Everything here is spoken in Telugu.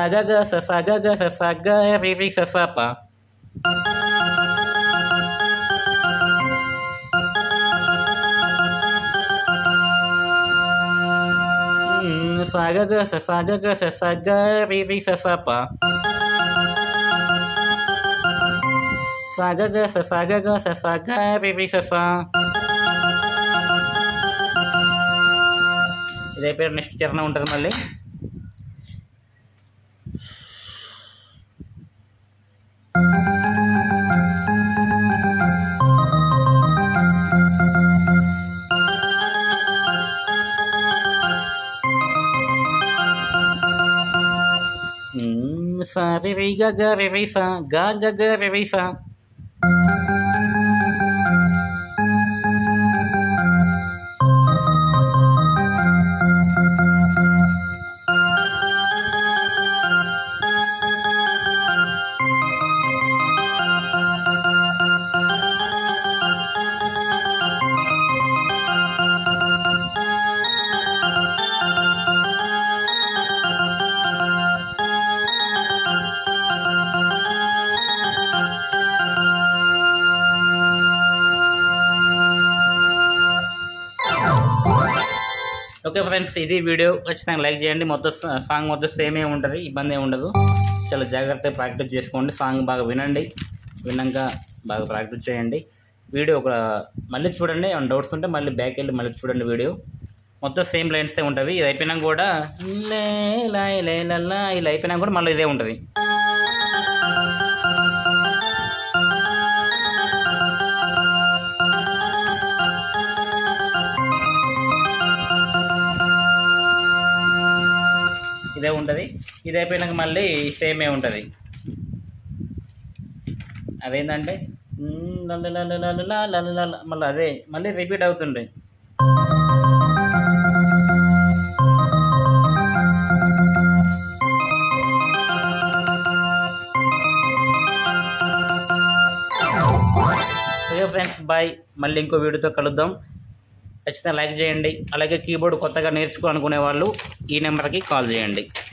సగ గ స సగ గ స సగ రి రి స స ప మ్, సగ గ స సగ గ స సగ రి రి స స ప సగ గ స సగ గ స సగ రి రి స స ఇది అయిపోయిన నెక్స్ట్ చరణం ఉంటుంది మళ్ళీ మ్, స రి రి గ గ రి రి స గ గ గ రి రి స ఓకే ఫ్రెండ్స్ ఇది వీడియో ఖచ్చితంగా లైక్ చేయండి మొత్తం సా- సాంగ్ మొత్తం సేమే ఉంటుంది ఇబ్బంది ఏమి ఉండదు చాలా జాగ్రత్తగా ప్రాక్టీస్ చేసుకోండి సాంగ్ బాగా వినండి విన్నాక బాగా ప్రాక్టీస్ చేయండి వీడియో ఒక మళ్ళీ చూడండి ఏమైనా డౌట్స్ ఉంటే మళ్ళీ బ్యాక్ వెళ్ళి మళ్ళీ చూడండి వీడియో మొత్తం సేమ్ లైన్సే ఉంటుంది ఇది అయిపోయినాక కూడా లే లాయ్ లే లల్లా ఇలా అయిపోయినాక కూడా మళ్ళీ ఇదే ఉంటుంది ఇదే ఉంటుంది ఇది అయిపోయినాక మళ్ళీ సేమే ఉంటుంది అదేంటంటే మ్, లలలలలలలా, లలలల, మళ్ళీ అదే మళ్ళీ రిపీట్ అవుతుంది ఓకే ఫ్రెండ్స్ బాయ్ మళ్ళీ ఇంకో వీడియోతో కలుద్దాం ఖచ్చితంగా లైక్ చేయండి అలాగే కీబోర్డ్ కొత్తగా నేర్చుకోవాలనుకునే వాళ్ళు ఈ నెంబర్కి కాల్ చేయండి